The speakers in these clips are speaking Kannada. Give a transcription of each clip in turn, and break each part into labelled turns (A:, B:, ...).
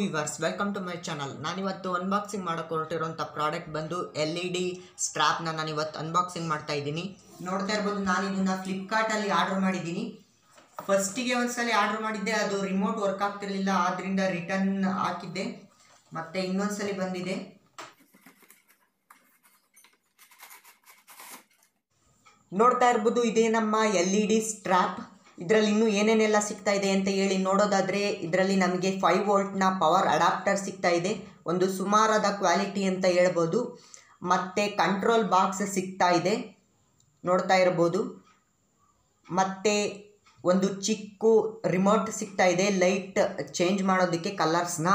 A: viewers welcome to my channel ನಾನಿವತ್ತು ಅನ್ಬಾಕ್ಸಿಂಗ್ ಮಾಡೋಕೆ ಹೊರಟಿರೋಂಥ ಪ್ರಾಡಕ್ಟ್ ಬಂದು ಎಲ್ ಇ ಡಿ ಸ್ಟ್ರಾಪ್ನ ನಾನು ಇವತ್ತು ಅನ್ಬಾಕ್ಸಿಂಗ್ ಮಾಡ್ತಾ ಇದ್ದೀನಿ ನೋಡ್ತಾ ಇರ್ಬೋದು ನಾನು ಇದನ್ನ ಫ್ಲಿಪ್ಕಾರ್ಟಲ್ಲಿ ಆರ್ಡರ್ ಮಾಡಿದ್ದೀನಿ ಫಸ್ಟಿಗೆ ಒಂದ್ಸಲ ಆರ್ಡರ್ ಮಾಡಿದ್ದೆ ಅದು ರಿಮೋಟ್ ವರ್ಕ್ ಆಗ್ತಿರ್ಲಿಲ್ಲ ಆದ್ರಿಂದ ರಿಟರ್ನ್ ಹಾಕಿದ್ದೆ ಮತ್ತೆ ಇನ್ನೊಂದ್ಸಲಿ ಬಂದಿದೆ ನೋಡ್ತಾ ಇರ್ಬೋದು ಇದೇ ನಮ್ಮ ಎಲ್ ಇ ಡಿ ಸ್ಟ್ರಾಪ್ ಇದರಲ್ಲಿ ಇನ್ನೂ ಏನೇನೆಲ್ಲ ಸಿಗ್ತಾ ಇದೆ ಅಂತ ಹೇಳಿ ನೋಡೋದಾದರೆ ಇದರಲ್ಲಿ ನಮಗೆ ಫೈವ್ ವೋಲ್ಟ್ನ ಪವರ್ ಅಡಾಪ್ಟರ್ ಸಿಗ್ತಾ ಇದೆ ಒಂದು ಸುಮಾರಾದ ಕ್ವಾಲಿಟಿ ಅಂತ ಹೇಳ್ಬೋದು ಮತ್ತು ಕಂಟ್ರೋಲ್ ಬಾಕ್ಸ್ ಸಿಗ್ತಾ ಇದೆ ನೋಡ್ತಾ ಇರ್ಬೋದು ಮತ್ತು ಒಂದು ಚಿಕ್ಕ ರಿಮೋಟ್ ಸಿಗ್ತಾ ಇದೆ ಲೈಟ್ ಚೇಂಜ್ ಮಾಡೋದಕ್ಕೆ ಕಲರ್ಸ್ನ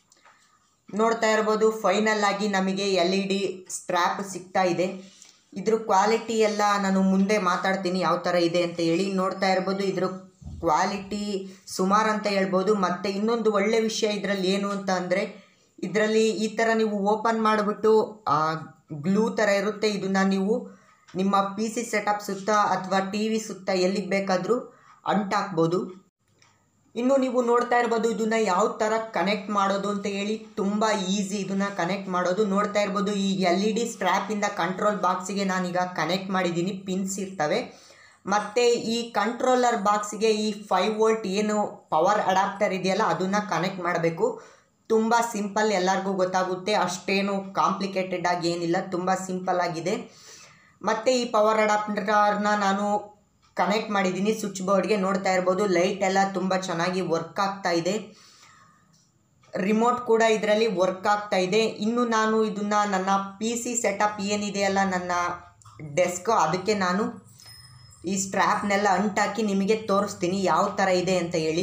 A: ನೋಡ್ತಾ ಇರ್ಬೋದು ಫೈನಲ್ ಆಗಿ ನಮಗೆ ಎಲ್ ಇ ಡಿ ಸ್ಟ್ರ್ಯಾಪ್ ಸಿಗ್ತಾ ಇದೆ ಇದ್ರ ಕ್ವಾಲಿಟಿ ಎಲ್ಲ ನಾನು ಮುಂದೆ ಮಾತಾಡ್ತೀನಿ ಯಾವ ಥರ ಇದೆ ಅಂತ ಹೇಳಿ ನೋಡ್ತಾ ಇರ್ಬೋದು ಇದ್ರ ಕ್ವಾಲಿಟಿ ಸುಮಾರು ಅಂತ ಹೇಳ್ಬೋದು ಮತ್ತು ಇನ್ನೊಂದು ಒಳ್ಳೆ ವಿಷಯ ಇದರಲ್ಲಿ ಏನು ಅಂತ ಅಂದರೆ ಇದರಲ್ಲಿ ಈ ಥರ ನೀವು ಓಪನ್ ಮಾಡಿಬಿಟ್ಟು ಗ್ಲೂ ಥರ ಇರುತ್ತೆ ಇದನ್ನು ನೀವು ನಿಮ್ಮ ಪಿ ಸಿ ಸೆಟಪ್ ಸುತ್ತ ಅಥವಾ ಟಿ ವಿ ಸುತ್ತ ಎಲ್ಲಿಗೆ ಬೇಕಾದರೂ ಅಂಟಾಕ್ಬೋದು ಇನ್ನು ನೀವು ನೋಡ್ತಾ ಇರ್ಬೋದು ಇದನ್ನ ಯಾವ ಥರ ಕನೆಕ್ಟ್ ಮಾಡೋದು ಅಂತ ಹೇಳಿ ತುಂಬ ಈಸಿ ಇದನ್ನ ಕನೆಕ್ಟ್ ಮಾಡೋದು ನೋಡ್ತಾ ಇರ್ಬೋದು ಈ ಎಲ್ ಇ ಡಿ ಸ್ಟ್ರ್ಯಾಪಿಂದ ಕಂಟ್ರೋಲ್ ಬಾಕ್ಸಿಗೆ ನಾನೀಗ ಕನೆಕ್ಟ್ ಮಾಡಿದ್ದೀನಿ ಪಿನ್ಸ್ ಇರ್ತವೆ ಮತ್ತು ಈ ಕಂಟ್ರೋಲರ್ ಬಾಕ್ಸಿಗೆ ಈ ಫೈವ್ ವೋಲ್ಟ್ ಏನು ಪವರ್ ಅಡಾಪ್ಟರ್ ಇದೆಯಲ್ಲ ಅದನ್ನು ಕನೆಕ್ಟ್ ಮಾಡಬೇಕು ತುಂಬ ಸಿಂಪಲ್ ಎಲ್ಲರಿಗೂ ಗೊತ್ತಾಗುತ್ತೆ ಅಷ್ಟೇನು ಕಾಂಪ್ಲಿಕೇಟೆಡ್ ಆಗಿ ಏನಿಲ್ಲ ತುಂಬ ಸಿಂಪಲ್ ಆಗಿದೆ ಮತ್ತು ಈ ಪವರ್ ಅಡಾಪ್ಟರ್ನ ನಾನು ಕನೆಕ್ಟ್ ಮಾಡಿದ್ದೀನಿ ಸ್ವಿಚ್ ಬೋರ್ಡ್ಗೆ ನೋಡ್ತಾ ಇರ್ಬೋದು ಲೈಟ್ ಎಲ್ಲ ತುಂಬ ಚೆನ್ನಾಗಿ ವರ್ಕ್ ಆಗ್ತಾ ಇದೆ ರಿಮೋಟ್ ಕೂಡ ಇದರಲ್ಲಿ ವರ್ಕ್ ಆಗ್ತಾ ಇದೆ ಇನ್ನು ನಾನು ಇದನ್ನು ನನ್ನ ಪಿ ಸಿ ಸೆಟಪ್ ಏನಿದೆಯಲ್ಲ ನನ್ನ ಡೆಸ್ಕ್ ಅದಕ್ಕೆ ನಾನು ಈ ಸ್ಟ್ರ್ಯಾಪ್ನೆಲ್ಲ ಅಂಟಾಕಿ ನಿಮಗೆ ತೋರಿಸ್ತೀನಿ ಯಾವ ಥರ ಇದೆ ಅಂತ ಹೇಳಿ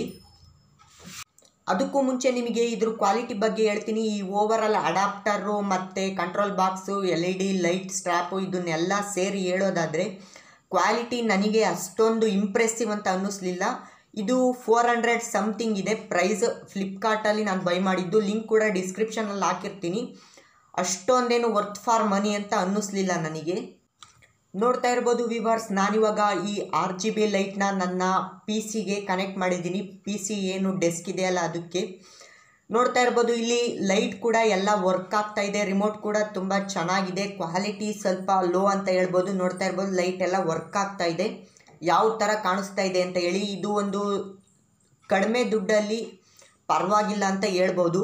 A: ಅದಕ್ಕೂ ಮುಂಚೆ ನಿಮಗೆ ಇದ್ರ ಕ್ವಾಲಿಟಿ ಬಗ್ಗೆ ಹೇಳ್ತೀನಿ ಈ ಓವರ್ ಆಲ್ ಅಡಾಪ್ಟರು ಮತ್ತು control box L E D light strap ಇದನ್ನೆಲ್ಲ ಸೇರಿ ಹೇಳೋದಾದರೆ ಕ್ವಾಲಿಟಿ ನನಗೆ ಅಷ್ಟೊಂದು ಇಂಪ್ರೆಸಿವ್ ಅಂತ ಅನ್ನಿಸ್ಲಿಲ್ಲ ಇದು ಫೋರ್ ಹಂಡ್ರೆಡ್ ಸಮಥಿಂಗ್ ಇದೆ ಪ್ರೈಸ್ ಫ್ಲಿಪ್ಕಾರ್ಟಲ್ಲಿ ನಾನು ಬೈ ಮಾಡಿದ್ದು ಲಿಂಕ್ ಕೂಡ ಡಿಸ್ಕ್ರಿಪ್ಷನಲ್ಲಿ ಹಾಕಿರ್ತೀನಿ ಅಷ್ಟೊಂದೇನು ವರ್ತ್ ಫಾರ್ ಮನಿ ಅಂತ ಅನ್ನಿಸ್ಲಿಲ್ಲ ನನಗೆ ನೋಡ್ತಾ ಇರ್ಬೋದು ವಿವರ್ಸ್ ನಾನಿವಾಗ ಈ ಆರ್ ಜಿ ಬಿ ಲೈಟ್ನ ನನ್ನ ಪಿ ಸಿಗೆ ಕನೆಕ್ಟ್ ಮಾಡಿದ್ದೀನಿ ಪಿ ಸಿ ಏನು ಡೆಸ್ಕ್ ಇದೆಯಲ್ಲ ಅದಕ್ಕೆ ನೋಡ್ತಾ ಇರ್ಬೋದು ಇಲ್ಲಿ ಲೈಟ್ ಕೂಡ ಎಲ್ಲ ವರ್ಕ್ ಆಗ್ತಾ ಇದೆ ರಿಮೋಟ್ ಕೂಡ ತುಂಬ ಚೆನ್ನಾಗಿದೆ ಕ್ವಾಲಿಟಿ ಸ್ವಲ್ಪ ಲೋ ಅಂತ ಹೇಳ್ಬೋದು ನೋಡ್ತಾ ಇರ್ಬೋದು ಲೈಟ್ ಎಲ್ಲ ವರ್ಕ್ ಆಗ್ತಾ ಇದೆ ಯಾವ ಥರ ಕಾಣಿಸ್ತಾ ಇದೆ ಅಂತ ಹೇಳಿ ಇದು ಒಂದು ಕಡಿಮೆ ದುಡ್ಡಲ್ಲಿ ಪರವಾಗಿಲ್ಲ ಅಂತ ಹೇಳ್ಬೋದು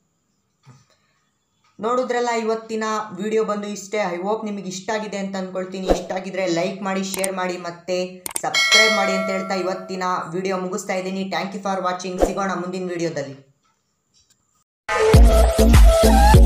A: ನೋಡಿದ್ರಲ್ಲ ಇವತ್ತಿನ ವಿಡಿಯೋ ಬಂದು ಇಷ್ಟೇ ಐ ಹೋಪ್ ನಿಮಗೆ ಇಷ್ಟ ಆಗಿದೆ ಅಂತ ಅಂದ್ಕೊಳ್ತೀನಿ ಇಷ್ಟ ಆಗಿದ್ರೆ ಲೈಕ್ ಮಾಡಿ ಶೇರ್ ಮಾಡಿ ಮತ್ತು ಸಬ್ಸ್ಕ್ರೈಬ್ ಮಾಡಿ ಅಂತ ಹೇಳ್ತಾ ಇವತ್ತಿನ ವಿಡಿಯೋ ಮುಗಿಸ್ತಾ ಇದ್ದೀನಿ ಥ್ಯಾಂಕ್ ಯು ಫಾರ್ ವಾಚಿಂಗ್ ಸಿಗೋಣ ಮುಂದಿನ ವಿಡಿಯೋದಲ್ಲಿ